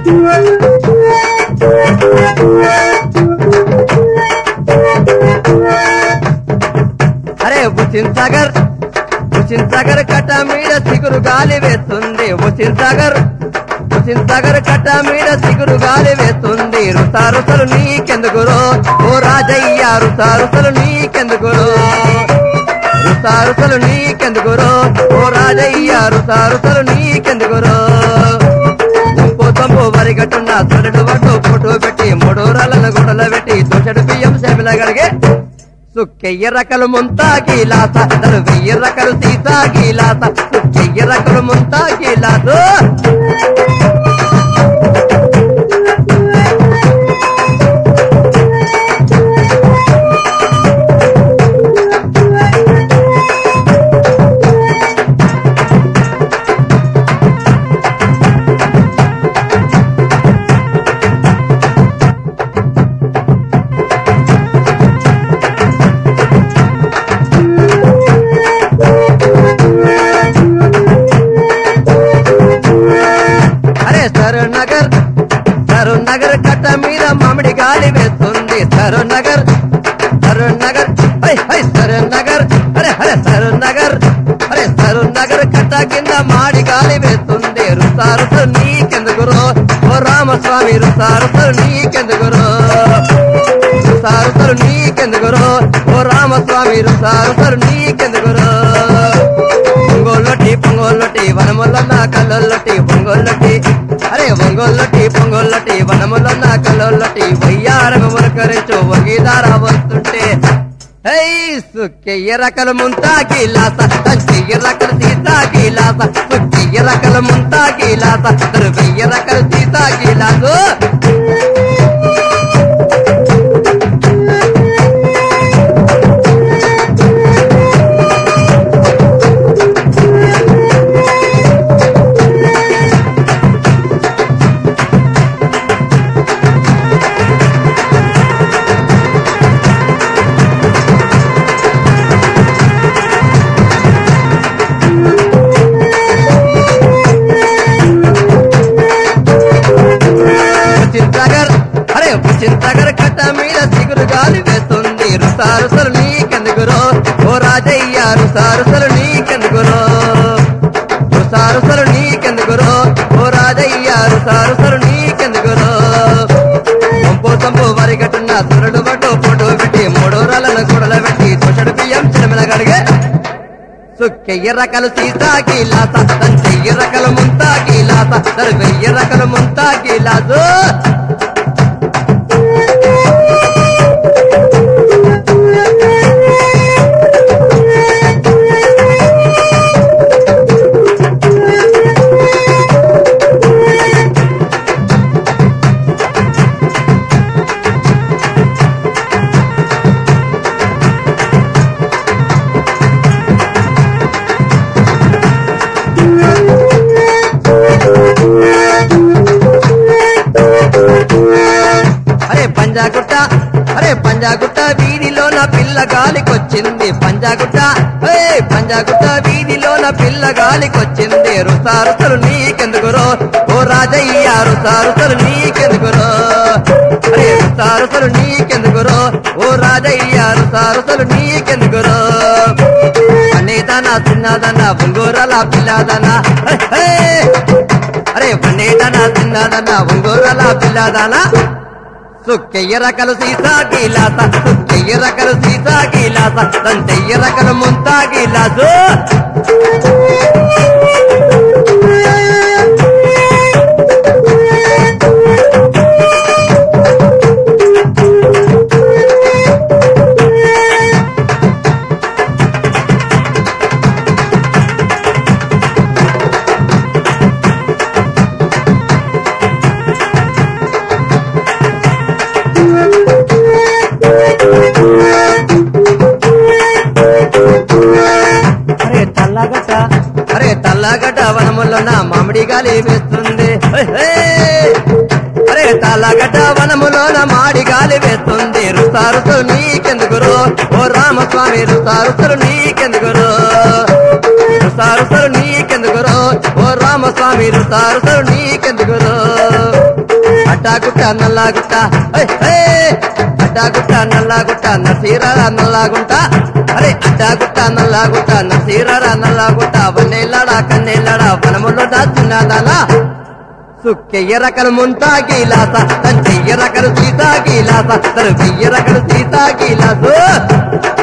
అరే హుసిన్ సాగర్ హుసిన్ సాగర్ కట్ట మీద సిగురు గాలి వేస్తుంది హుసిన్ సాగర్ హుసిన్ సాగర్ కట్ట మీద సిగురు గాలి వేస్తుంది రుసారుసలు నీకెందుకురో ఓ రాజయ్య రుసారుసలు నీకెందుకురో రుసారుసలు నీకెందుకురో ఓ రాజయ్య రుసారుసలు నీకెందుకురో ఇంకో తంపు వరిగట్టున్న తొలడు వడ్డు ఫోటో పెట్టి మూడు రాళ్ళను గుడల పెట్టి దోషడు బియ్యం సేమిల గడిగే సుక్కెయ్య రకలు ముంతా గీలాస తను వెయ్యి రకలు సీసా గీలాస సుక్కెయ్య రకలు ముంతా గీలాసు అరే సరూర్ నగర్ సరూర్ నగర్ కట్ట మీద మామిడి గాలి వేస్తుంది సరూర్ నగర్ సరూర్ నగర్ హై హై సరూర్ నగర్ అరే అరే సరూర్ నగర్ అరే సరూర్ నగర్ కట్ట కింద మాడి గాలి వేస్తుంది రుసారుసు నీకెందుకురో ఓ రామస్వామి రుసారుసు నీకెందుకురో రుసారుసలు నీకెందుకురో ఓ రామస్వామి రుసారుసలు నీకెందుకురో పొంగోళ్ళొట్టి పొంగోళ్ళొట్టి వనములన్న కళ్ళొల్లటి పొంగోళ్ళొట్టి అరే పొంగోళ్ళొట్టి పొంగోళ్ళొట్టి వనములన్న కళ్ళొల్లటి వయ్యారము మురకరించు వగీదార వస్తుంటే హై సుక్కెయ్య రకల ముంతా గీలాస తంచెయ్య రకల సీతా గీలాస సుక్కెయ్య రకల ముంతా గీలాస దుర్వెయ్య రకల సీతా గీలాసు చింతగర్ అరే చింతగర్ కట్ట మీద సిగురు గాలి వేస్తుంది రుసారుసలు నీకెందుకురో ఓ రాజయ్య రుసారుసలు నీకెందుకురో రుసారుసలు నీకెందుకురో ఓ రాజయ్య రుసారుసలు నీకెందుకురో పంపు సంపు వరిగట్టున్న సురడు బట్టు ఫోటో పెట్టి మూడు రాళ్ళను గుడల పెట్టి తొషడు బియ్యం చిరమిన గడిగే సుక్కెయ్య రకలు సీతా గీలాస తంచెయ్య రకలు ముంతా గీలాస వెయ్యి రకలు ముంతా గీలాసు అరే పంజాగుట్ట అరే పంజాగుట్ట వీధిలో నా పిల్ల గాలికొచ్చింది పంజాగుట్ట ఏ పంజాగుట్ట వీధిలో నా పిల్ల గాలికొచ్చింది రుసారుసలు నీకెందుకురో ఓ రాజయ్య రుసారుసలు నీకెందుకురో అరే రుసారుసలు నీకెందుకురో ఓ రాజయ్య రుసారుసలు నీకెందుకురో అనేదానా చిన్నదనా బుంగోరాల పిల్లదనా హే, హే. అరే పన్నేదనా చిన్నదనా బుంగోరాల పిల్లదనా సుక్కెయ్య రకలు సీసా గీలాస సుక్కెయ్య రకలు సీసా గీలాస తంచెయ్య రకలు ముంతా గీలాసు అరే తల్లగడ్డ అరే తల్లగడ్డ వనములో నా మామిడి గాలి వేస్తుంది హే, హే. అరే తల్లగడ్డ వనములో నా మాడి గాలి వేస్తుంది రుసారుసు నీకెందుకురో ఓ రామస్వామి రుసారుసులు నీకెందుకురో రుసారుసులు నీకెందుకురో ఓ రామస్వామి రుసారుసులు నీకెందుకురో అడ్డాగుట్ట నల్లాగుట్ట ఏయ్, ఏయ్! అడ్డాగుట్ట నల్లాగుట్ట నసీరారా నల్లాగుంట అరే అడ్డాగుట్ట నల్లాగుట్ట నసీరారా నల్లాగుట్ట వన్నేళ్ళడా కన్నేళ్ళడా వనములో దాచున్నదానా సుక్కెయ్య రకలు ముంతా గీలాస తన చెయ్య రకలు సీతా గీలాస తన వెయ్య రకలు సీతా గీలాసు